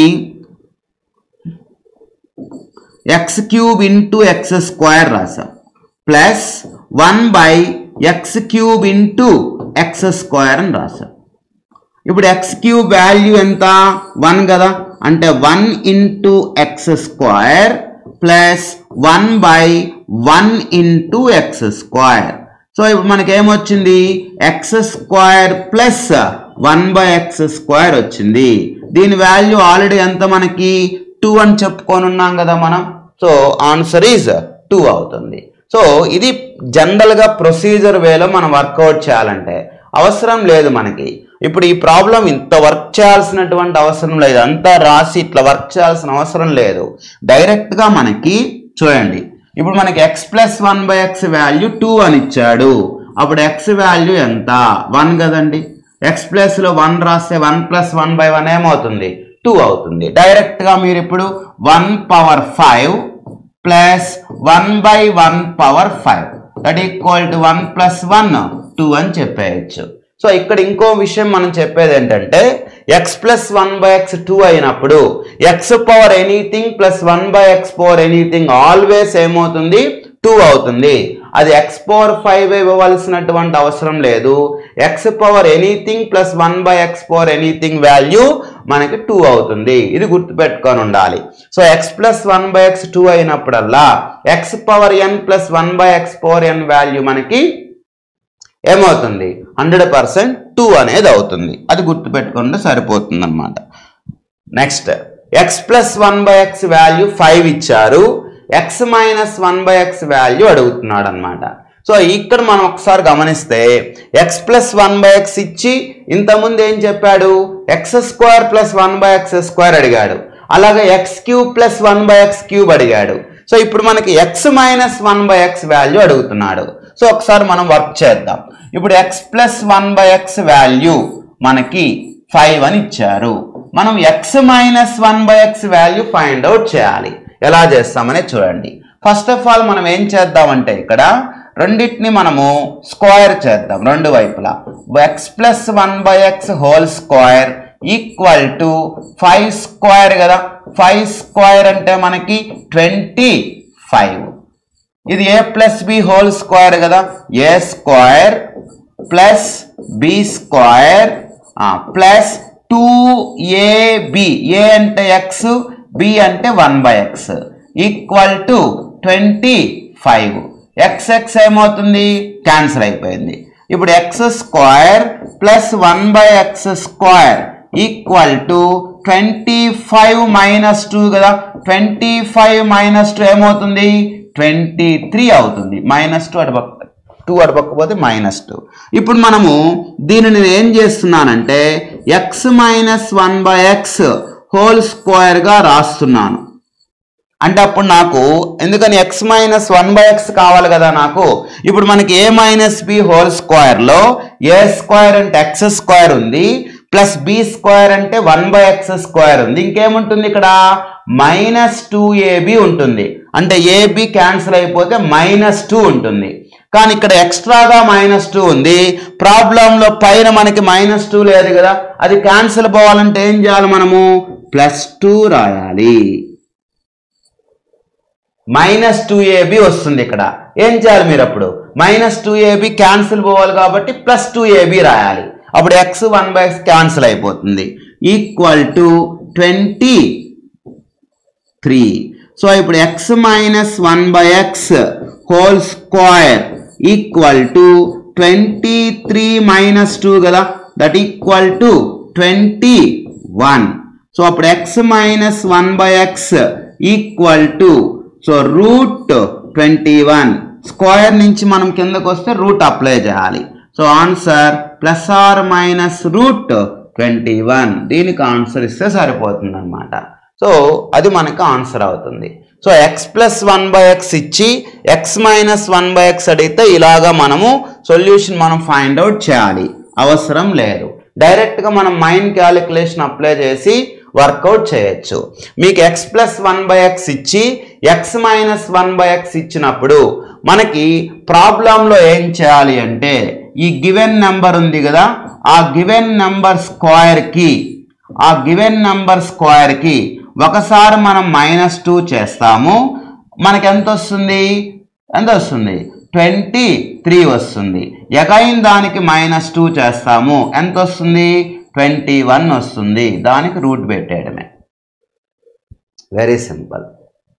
Speaker 1: x cube into x square రాసాం plus one by x cube into x square అని రాసాం ఇప్పుడు ఎక్స్ క్యూబ్ వాల్యూ ఎంత వన్ కదా అంటే one into x square plus one by one into x square so ఇప్పుడు మనకి ఏమొచ్చింది x square plus one by x square వచ్చింది దీని వాల్యూ ఆల్రెడీ ఎంత మనకి టూ అని చెప్పుకొని ఉన్నాం కదా మనం సో ఆన్సర్ ఈజ్ టూ అవుతుంది సో ఇది జనరల్గా ప్రొసీజర్ వేలో మనం వర్కౌట్ చేయాలంటే అవసరం లేదు మనకి ఇప్పుడు ఈ ప్రాబ్లం ఇంత వర్క్ చేయాల్సినటువంటి అవసరం లేదు అంతా రాసి ఇట్లా వర్క్ చేయాల్సిన అవసరం లేదు డైరెక్ట్గా మనకి చూడండి ఇప్పుడు మనకి x plus one by x value two అని ఇచ్చాడు అప్పుడు ఎక్స్ వాల్యూ ఎంత వన్ కదండి ఎక్స్ ప్లస్లో వన్ రాస్తే one plus one by one ఏమవుతుంది టూ అవుతుంది డైరెక్ట్గా మీరు ఇప్పుడు one power five plus one by one power five that equal to one plus one two అని చెప్పేయచ్చు సో ఇక్కడ ఇంకో విషయం మనం చెప్పేది ఏంటంటే x plus one by x two అయినప్పుడు x power anything plus one by x power anything always ఏమవుతుంది టూ అవుతుంది అది ఎక్స్ పవర్ ఫైవ్ ఇవ్వవలసినటువంటి అవసరం లేదు x power anything plus one by x power anything value మనకి టూ అవుతుంది ఇది గుర్తుపెట్టుకొని ఉండాలి so x plus one by x two అయినప్పుడల్లా x power n plus one by x power n value మనకి ఏమవుతుంది హండ్రెడ్ పర్సెంట్ టూ అనేది అవుతుంది అది గుర్తుపెట్టుకుంటే సరిపోతుంది అనమాట next x plus one by x value five ఇచ్చారు x minus one by x value అడుగుతున్నాడు అనమాట సో ఇక్కడ మనం ఒకసారి గమనిస్తే x plus one by x ఇచ్చి ఇంతకుముందు ఏం చెప్పాడు x square plus one by x square అడిగాడు అలాగే x cube plus one by x cube అడిగాడు సో ఇప్పుడు మనకి x minus one by x value అడుగుతున్నాడు సో ఒకసారి మనం వర్క్ చేద్దాం ఇప్పుడు x plus one by x value మనకి ఫైవ్ అని ఇచ్చారు మనం x minus one by x value find out చేయాలి ఎలా చేస్తామనే చూడండి ఫస్ట్ ఆఫ్ ఆల్ మనం ఏం చేద్దామంటే ఇక్కడ రెండింటిని మనము స్క్వేర్ చేద్దాం రెండు వైపులా x plus one by x whole square equal to five square కదా ఫైవ్ స్క్వేర్ అంటే మనకి ట్వంటీ ఫైవ్ ఇది a plus b whole square కదా a square plus b square plus two a b a అంటే ఎక్స్ బి అంటే one by x equal to twenty five x x ఏమవుతుంది cancel అయిపోయింది ఇప్పుడు x square plus one by x square equal to twenty five minus two కదా twenty five minus two ఏమవుతుంది twenty three అవుతుంది minus two అటు పక్క two అటు పక్కపోతే minus two ఇప్పుడు మనము దీనిని నేను ఏం చేస్తున్నానంటే x minus one by x whole స్క్వేర్గా రాస్తున్నాను అంటే అప్పుడు నాకు ఎందుకని x minus one by x కావాలి కదా నాకు ఇప్పుడు మనకి ఏ మైనస్ బి హోల్ స్క్వేర్లో ఏ స్క్వేర్ అంటే ఎక్స్ స్క్వేర్ ఉంది ప్లస్ బి స్క్వేర్ అంటే వన్ బై ఎక్స్ స్క్వేర్ ఉంది ఇంకేముంటుంది ఇక్కడ మైనస్ టూ ఏబి ఉంటుంది అంటే ఏబి క్యాన్సిల్ అయిపోతే మైనస్ టూ ఉంటుంది కానీ ఇక్కడ ఎక్స్ట్రాగా మైనస్ టూ ఉంది ప్రాబ్లంలో పైన మనకి మైనస్ టూ లేదు కదా అది క్యాన్సిల్ పోవాలంటే ఏం చేయాలి మనము ప్లస్ టూ రాయాలి మైనస్ టూ ఏబి వస్తుంది ఇక్కడ ఏం చేయాలి మీరు అప్పుడు మైనస్ టూ ఏబి క్యాన్సిల్ పోవాలి కాబట్టి ప్లస్ టూ ఏబి రాయాలి అప్పుడు x one by x cancel అయిపోతుంది equal to twenty three so ఇప్పుడు x minus one by x whole square equal to twenty three minus two కదా that equal to twenty one so అప్పుడు x minus one by x equal to so root twenty one square నుంచి మనం కిందకు వస్తే root apply చేయాలి so answer plus or minus root twenty one దీనికి answer ఇస్తే సరిపోతుంది అనమాట సో అది మనకు ఆన్సర్ అవుతుంది so x plus one by x ఇచ్చి x minus one by x అడిగితే ఇలాగా మనము సొల్యూషన్ మనం ఫైండ్ అవుట్ చేయాలి అవసరం లేదు డైరెక్ట్గా మనం మైండ్ క్యాలిక్యులేషన్ అప్లై చేసి వర్కౌట్ చేయొచ్చు మీకు x plus one by x ఇచ్చి x minus one by x ఇచ్చినప్పుడు మనకి ప్రాబ్లంలో ఏం చేయాలి అంటే ఈ గివెన్ నెంబర్ ఉంది కదా ఆ గివెన్ నెంబర్ స్క్వేర్కి ఆ గివెన్ నెంబర్ స్క్వేర్కి ఒకసారి మనం మైనస్ టూ చేస్తాము మనకి ఎంత వస్తుంది ఎంత వస్తుంది ట్వంటీ త్రీ వస్తుంది ఎగైన్ దానికి మైనస్ టూ చేస్తాము ఎంత వస్తుంది ట్వంటీ వన్ వస్తుంది దానికి రూట్ పెట్టేయడమే very simple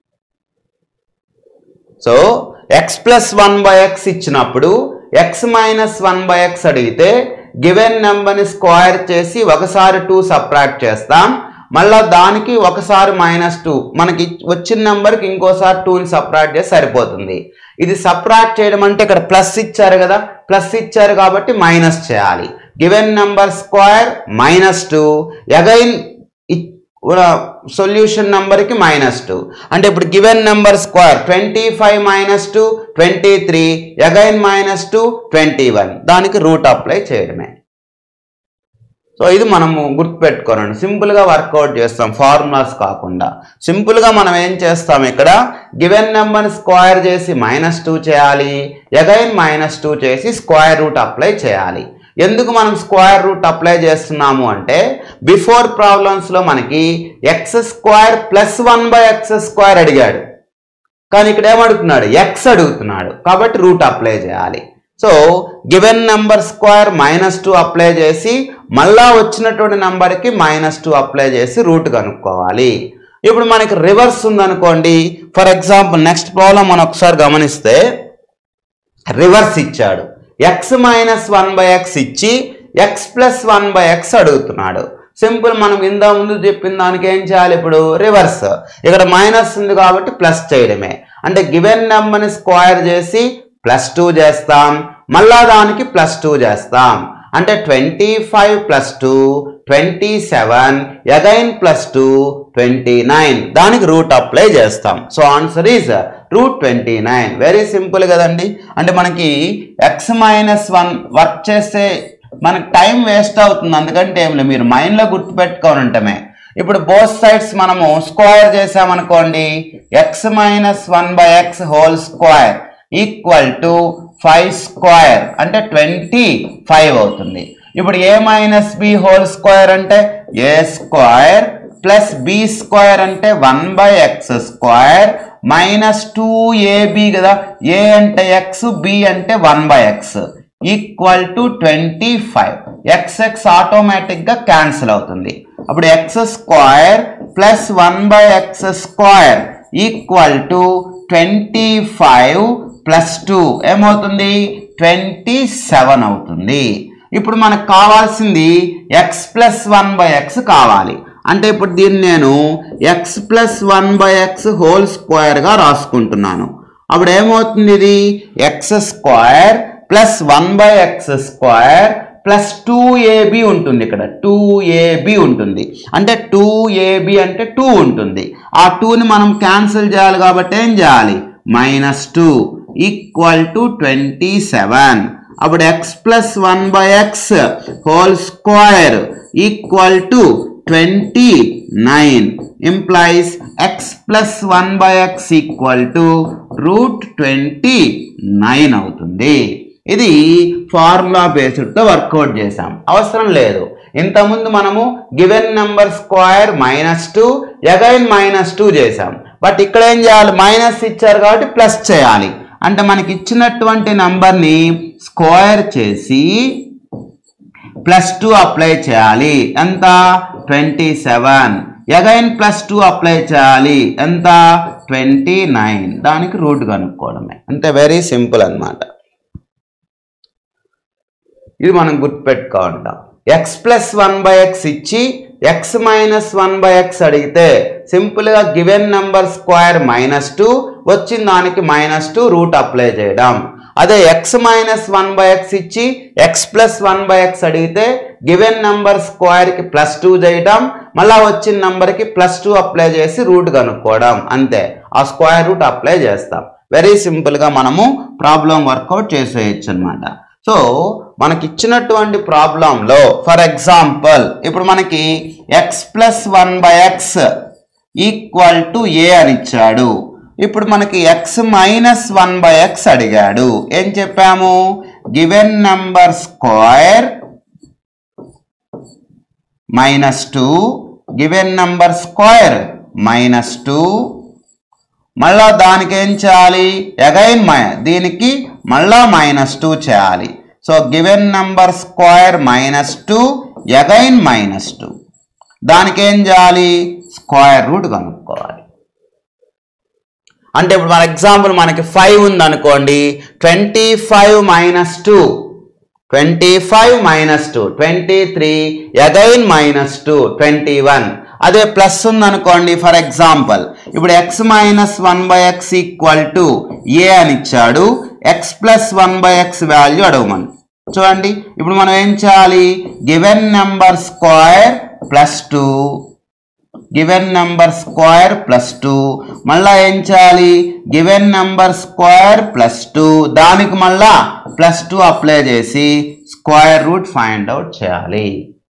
Speaker 1: so x plus one by x ఇచ్చినప్పుడు x minus one by x అడిగితే గివెన్ నెంబర్ని స్క్వేర్ చేసి ఒకసారి టూ సబ్ట్రాక్ట్ చేస్తాం మళ్ళా దానికి ఒకసారి మైనస్ టూ మనకి వచ్చిన నెంబర్కి ఇంకోసారి టూని సబ్ట్రాక్ట్ చేసి సరిపోతుంది ఇది సబ్ట్రాక్ట్ చేయడం అంటే ఇక్కడ ప్లస్ ఇచ్చారు కదా ప్లస్ ఇచ్చారు కాబట్టి మైనస్ చేయాలి given number square minus two again solution నెంబర్కి మైనస్ టూ అంటే ఇప్పుడు given number square twenty five minus two twenty three again minus two twenty one దానికి రూట్ అప్లై చేయడమే సో ఇది మనము గుర్తుపెట్టుకోనండి సింపుల్గా వర్కౌట్ చేస్తాం ఫార్ములాస్ కాకుండా సింపుల్గా మనం ఏం చేస్తాం ఇక్కడ గివెన్ నెంబర్ని స్క్వేర్ చేసి మైనస్ టూ చేయాలి అగైన్ మైనస్ టూ చేసి స్క్వేర్ రూట్ అప్లై చేయాలి ఎందుకు మనం స్క్వేర్ రూట్ అప్లై చేస్తున్నాము అంటే బిఫోర్ ప్రాబ్లమ్స్లో మనకి x square plus one by x square అడిగాడు కానీ ఇక్కడ ఏమడుగుతున్నాడు ఎక్స్ అడుగుతున్నాడు కాబట్టి రూట్ అప్లై చేయాలి so given number square minus two apply చేసి మళ్ళా వచ్చినటువంటి నెంబర్కి మైనస్ టూ అప్లై చేసి రూట్ కనుక్కోవాలి ఇప్పుడు మనకి రివర్స్ ఉందనుకోండి ఫర్ ఎగ్జాంపుల్ నెక్స్ట్ ప్రాబ్లం మనం ఒకసారి గమనిస్తే రివర్స్ ఇచ్చాడు x minus one by x ఇచ్చి x plus one by x అడుగుతున్నాడు సింపుల్ మనం ఇంత ముందు చెప్పిన దానికి ఏం చేయాలి ఇప్పుడు రివర్స్ ఇక్కడ మైనస్ ఉంది కాబట్టి ప్లస్ చేయడమే అంటే గివెన్ నెంబర్ని స్క్వేర్ చేసి ప్లస్ టూ చేస్తాం మళ్ళా దానికి ప్లస్ టూ చేస్తాం అంటే twenty five plus two twenty seven again plus two twenty nine దానికి రూట్ అప్లై చేస్తాం so answer is root twenty nine very simple కదండి అంటే మనకి ఎక్స్ మైనస్ వన్ వర్క్ చేస్తే మనకి టైం వేస్ట్ అవుతుంది అందుకంటే ఏం లేదు మీరు మైండ్లో గుర్తుపెట్టుకొని ఉంటామే ఇప్పుడు బోత్ సైడ్స్ మనము స్క్వేర్ చేసామనుకోండి x minus one by x whole square equal to five square అంటే ట్వంటీ ఫైవ్ అవుతుంది ఇప్పుడు a minus b whole square అంటే a square plus b square అంటే one by x square minus two a b కదా a అంటే x b అంటే one by x equal to twenty five x x ఆటోమేటిక్గా cancel అవుతుంది అప్పుడు x square plus one by x square equal to twenty five plus two ఏమవుతుంది twenty seven అవుతుంది ఇప్పుడు మనకు కావాల్సింది x plus one by x కావాలి అంటే ఇప్పుడు దీన్ని నేను x plus one by x whole స్క్వేర్గా రాసుకుంటున్నాను అప్పుడు ఏమవుతుంది ఇది x square plus one by x square plus two a b ఉంటుంది ఇక్కడ టూ ఏబి ఉంటుంది అంటే టూ ఏబి అంటే టూ ఉంటుంది ఆ టూని మనం క్యాన్సిల్ చేయాలి కాబట్టి ఏం చేయాలి minus two equal to twenty seven అప్పుడు x plus one by x whole square equal to twenty nine implies x plus one by x equal to root twenty nine అవుతుంది ఇది ఫార్ములా బేస్డ్తో వర్కౌట్ చేసాం అవసరం లేదు ఇంతకుముందు మనము given number square minus two again minus two చేసాం but ఇక్కడ ఏం చేయాలి మైనస్ ఇచ్చారు కాబట్టి ప్లస్ చేయాలి అంటే మనకి ఇచ్చినటువంటి నంబర్ని స్క్వేర్ చేసి ప్లస్ టూ అప్లై చేయాలి ఎంత twenty seven again plus two apply చేయాలి ఎంత ట్వంటీ నైన్ దానికి రూట్ కనుక్కోవడమే అంతే వెరీ సింపుల్ అన్నమాట ఇది మనం గుర్తుపెట్టుకుంటాం x plus one by x ఇచ్చి x minus one by x అడిగితే సింపుల్గా given number square minus two వచ్చిన దానికి మైనస్ టూ రూట్ అప్లై చేయడం అదే x minus one by x ఇచ్చి x plus one by x అడిగితే గివెన్ నెంబర్ స్క్వేర్కి ప్లస్ టూ చేయడం మళ్ళా వచ్చిన నెంబర్కి ప్లస్ టూ అప్లై చేసి రూట్ కనుక్కోవడం అంతే ఆ స్క్వేర్ రూట్ అప్లై చేస్తాం వెరీ సింపుల్గా మనము ప్రాబ్లం వర్కౌట్ చేసేయచ్చు అనమాట సో మనకి ఇచ్చినటువంటి ప్రాబ్లంలో ఫర్ ఎగ్జాంపుల్ ఇప్పుడు మనకి x plus one by x equal to a అని ఇచ్చాడు ఇప్పుడు మనకి x minus one by x అడిగాడు ఏం చెప్పాము given number square minus two given number square minus two మళ్ళా దానికి ఏం చేయాలి అగైన్ మై దీనికి మళ్ళా మైనస్ టూ చేయాలి so given number square minus two again minus two దానికి ఏం చేయాలి స్క్వేర్ రూట్ కనుక్కోవాలి అంటే ఇప్పుడు మన ఎగ్జాంపుల్ మనకి ఫైవ్ ఉంది అనుకోండి twenty five minus two twenty five minus two twenty three again minus two twenty one అదే ప్లస్ ఉందనుకోండి ఫర్ ఎగ్జాంపుల్ ఇప్పుడు x minus one by x equal to a అని ఇచ్చాడు x plus one by x value అడగమని చూడండి ఇప్పుడు మనం ఏం చేయాలి given number square plus two given number square plus two మళ్ళా ఏం చేయాలి given number square plus two దానికి మళ్ళా ప్లస్ టూ అప్లై చేసి స్క్వేర్ రూట్ ఫైండ్ అవుట్ చేయాలి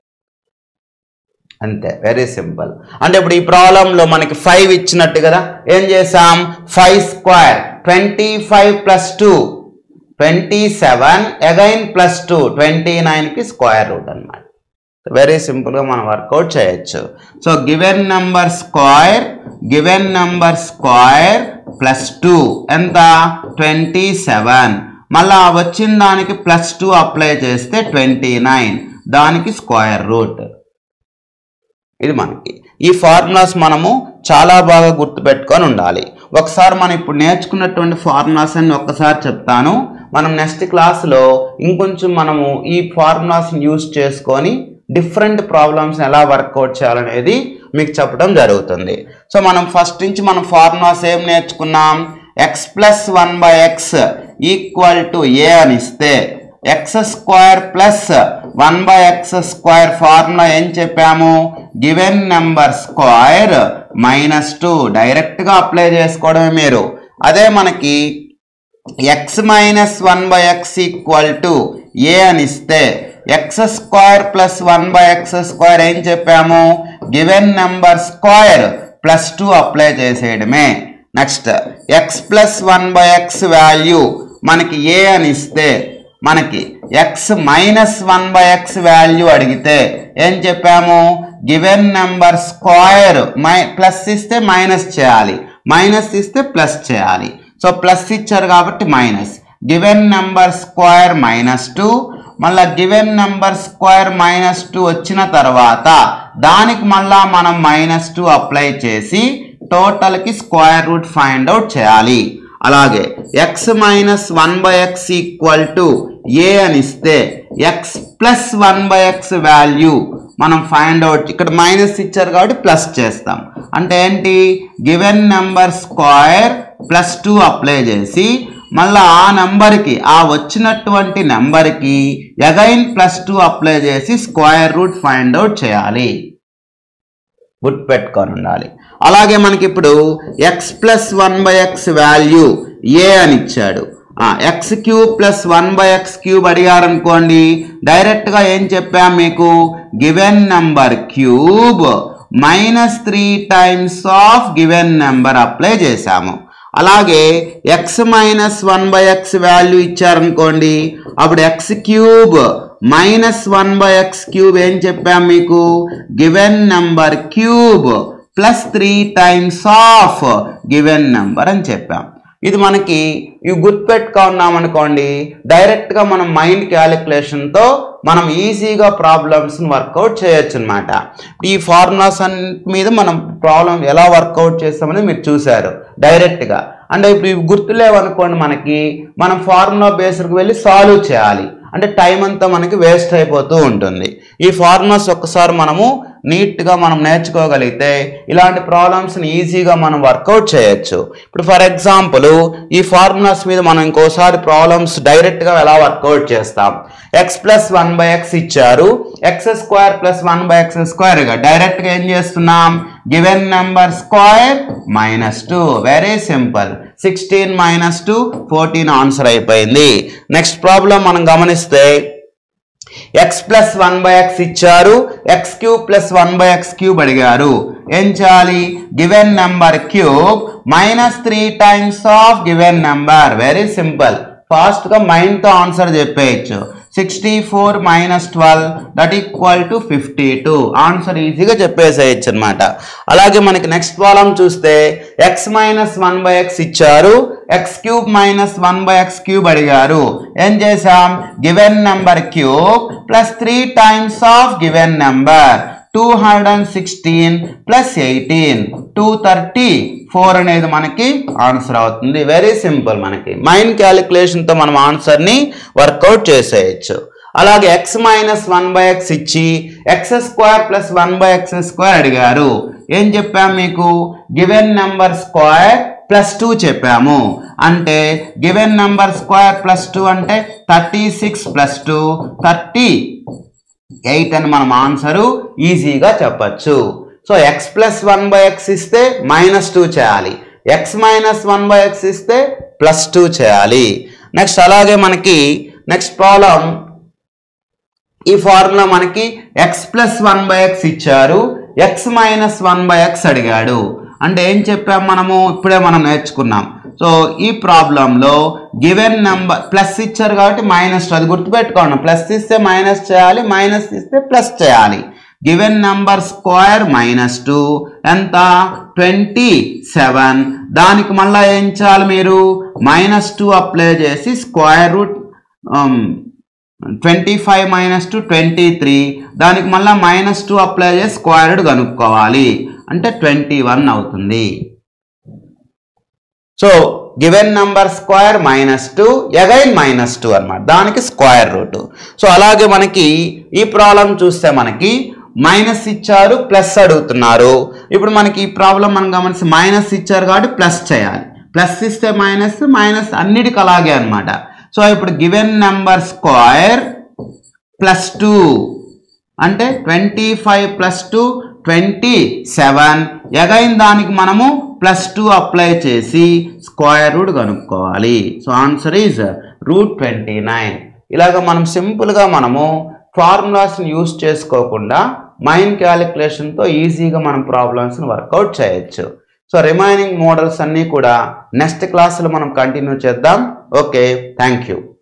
Speaker 1: అంతే వెరీ సింపుల్ అంటే ఇప్పుడు ఈ ప్రాబ్లంలో మనకి ఫైవ్ ఇచ్చినట్టు కదా ఏం చేసాం five square twenty five plus two twenty seven again plus two twenty నైన్కి స్క్వేర్ రూట్ అనమాట వెరీ సింపుల్గా మనం వర్కౌట్ చేయొచ్చు so given number square given number square plus two ఎంత ట్వంటీ సెవెన్ మళ్ళా వచ్చిన దానికి ప్లస్ టూ అప్లై చేస్తే ట్వంటీ నైన్ దానికి స్క్వేర్ రూట్ ఇది మనకి ఈ ఫార్ములాస్ మనము చాలా బాగా గుర్తుపెట్టుకొని ఉండాలి ఒకసారి మనం ఇప్పుడు నేర్చుకున్నటువంటి ఫార్ములాస్ అని ఒక్కసారి చెప్తాను మనం నెక్స్ట్ క్లాస్లో ఇంకొంచెం మనము ఈ ఫార్ములాస్ని యూస్ చేసుకొని డిఫరెంట్ ప్రాబ్లమ్స్ ఎలా వర్కౌట్ చేయాలనేది మీకు చెప్పడం జరుగుతుంది సో మనం ఫస్ట్ నుంచి మనం ఫార్ములాస్ ఏం నేర్చుకున్నాం x plus one by x equal to a అని ఇస్తే x square plus one by x square formula ఏం చెప్పాము given number square minus two డైరెక్ట్గా అప్లై చేసుకోవడమే మీరు అదే మనకి x minus one by x equal to a అని ఇస్తే x square plus one by x square ఏం చెప్పాము given number square plus two apply చేసేయడమే next x plus one by x value మనకి ఏ అని ఇస్తే మనకి x minus one by x value అడిగితే ఏం చెప్పాము గివెన్ నెంబర్ స్క్వేర్ మై ప్లస్ ఇస్తే మైనస్ చేయాలి మైనస్ ఇస్తే ప్లస్ చేయాలి సో ప్లస్ ఇచ్చారు కాబట్టి minus given number square minus two మళ్ళా given number square minus two వచ్చిన తర్వాత దానికి మళ్ళా మనం మైనస్ టూ అప్లై చేసి టోటల్కి స్క్వేర్ రూట్ ఫైండ్ అవుట్ చేయాలి అలాగే x minus one by x equal to a అని ఇస్తే x plus one by x value మనం ఫైండ్ అవుట్ ఇక్కడ మైనస్ ఇచ్చారు కాబట్టి ప్లస్ చేస్తాం అంటే ఏంటి given number square plus two apply చేసి మళ్ళీ ఆ నెంబర్కి ఆ వచ్చినటువంటి నెంబర్కి అగైన్ ప్లస్ టూ అప్లై చేసి స్క్వేర్ రూట్ ఫైండ్ అవుట్ చేయాలి గుర్తుపెట్టుకొని ఉండాలి అలాగే మనకి ఇప్పుడు x plus one by x value a అని ఇచ్చాడు x cube plus one by x cube అడిగారు అనుకోండి డైరెక్ట్గా ఏం చెప్పాం మీకు given number cube minus three times of given number apply చేశాము అలాగే x minus one by x value ఇచ్చారనుకోండి అప్పుడు x cube minus one by x cube ఏం చెప్పాం మీకు given number cube plus three times of given number అని చెప్పాం ఇది మనకి ఇవి గుర్తుపెట్టుకున్నాం అనుకోండి డైరెక్ట్గా మనం మైండ్ క్యాలిక్యులేషన్తో మనం ఈజీగా ప్రాబ్లమ్స్ని వర్కౌట్ చేయొచ్చు అనమాట ఈ ఫార్ములాస్ అన్ని మీద మనం ప్రాబ్లం ఎలా వర్కౌట్ చేస్తామని మీరు చూశారు డైరెక్ట్గా అంటే ఇప్పుడు ఇవి గుర్తులేవనుకోండి మనకి మనం ఫార్ములా బేస్డ్కి వెళ్ళి సాల్వ్ చేయాలి అంటే టైం అంతా మనకి వేస్ట్ అయిపోతూ ఉంటుంది ఈ ఫార్ములాస్ ఒక్కసారి మనము నీట్గా మనం నేర్చుకోగలిగితే ఇలాంటి ప్రాబ్లమ్స్ని ఈజీగా మనం వర్కౌట్ చేయొచ్చు ఇప్పుడు ఫర్ ఎగ్జాంపుల్ ఈ ఫార్ములాస్ మీద మనం ఇంకోసారి ప్రాబ్లమ్స్ డైరెక్ట్గా ఎలా వర్కౌట్ చేస్తాం x plus one by x ఇచ్చారు x square plus one by x స్క్వేర్గా డైరెక్ట్గా ఏం చేస్తున్నాం given number square minus two very simple sixteen minus two fourteen answer అయిపోయింది నెక్స్ట్ ప్రాబ్లం మనం గమనిస్తే x plus one by x ఇచ్చారు x cube plus one by x cube అడిగారు ఏం చేయాలి given number cube minus three times of given number very simple ఫాస్ట్గా మైండ్తో answer చెప్పేయచ్చు sixty four minus twelve that equal to fifty two answer ఈజీగా చెప్పేసేయచ్చు అనమాట అలాగే మనకి నెక్స్ట్ ప్రాబ్లం చూస్తే x minus one by x ఇచ్చారు x cube minus one by x cube అడిగారు ఏం చేసాం given number cube plus three times of given number two hundred and sixteen plus eighteen two thirty four అనేది మనకి answer అవుతుంది very simple మనకి mind క్యాలిక్యులేషన్తో మనం ఆన్సర్ని వర్కౌట్ చేసేయచ్చు అలాగే x minus one by x ఇచ్చి x square plus one by x square అడిగారు ఏం చెప్పాం మీకు given number square plus two చెప్పాము అంటే given number square plus two అంటే thirty six plus two thirty eight అని మనం ఆన్సరు ఈజీగా చెప్పచ్చు so x plus one by x ఇస్తే మైనస్ టూ చేయాలి x minus one by x ఇస్తే ప్లస్ టూ చేయాలి నెక్స్ట్ అలాగే మనకి నెక్స్ట్ ప్రాబ్లం ఈ ఫార్ములా మనకి x plus one by x ఇచ్చారు x minus one by x అడిగాడు అంటే ఏం చెప్పాం మనము ఇప్పుడే మనం నేర్చుకున్నాం సో ఈ ప్రాబ్లంలో గివెన్ నెంబర్ ప్లస్ ఇచ్చారు కాబట్టి మైనస్ అది గుర్తుపెట్టుకోండి ప్లస్ ఇస్తే మైనస్ చేయాలి మైనస్ ఇస్తే ప్లస్ చేయాలి given number square minus two ఎంత ట్వంటీ సెవెన్ దానికి మళ్ళీ ఏం చేయాలి మీరు మైనస్ టూ అప్లై చేసి square root twenty five minus two twenty three దానికి మళ్ళీ మైనస్ టూ అప్లై చేసి స్క్వేర్ రూట్ కనుక్కోవాలి అంటే ట్వంటీ వన్ అవుతుంది so given number square minus two again minus two అనమాట దానికి స్క్వేర్ రూట్ సో అలాగే మనకి ఈ ప్రాబ్లం చూస్తే మనకి మైనస్ ఇచ్చారు ప్లస్ అడుగుతున్నారు ఇప్పుడు మనకి ఈ ప్రాబ్లం మనం గమనిస్తే మైనస్ ఇచ్చారు కాబట్టి ప్లస్ చేయాలి ప్లస్ ఇస్తే మైనస్ మైనస్ అన్నిటికి అలాగే అనమాట సో ఇప్పుడు given number square plus two అంటే twenty five plus two twenty seven again దానికి మనము ప్లస్ టూ అప్లై చేసి స్క్వేర్ రూట్ కనుక్కోవాలి so answer is root twenty nine ఇలాగ మనం సింపుల్గా మనము ఫార్ములాస్ని యూస్ చేసుకోకుండా మైండ్ క్యాలిక్యులేషన్తో ఈజీగా మనం ప్రాబ్లమ్స్ని వర్కౌట్ చేయొచ్చు సో రిమైనింగ్ మోడల్స్ అన్నీ కూడా నెక్స్ట్ క్లాసులో మనం కంటిన్యూ చేద్దాం ఓకే థ్యాంక్ యూ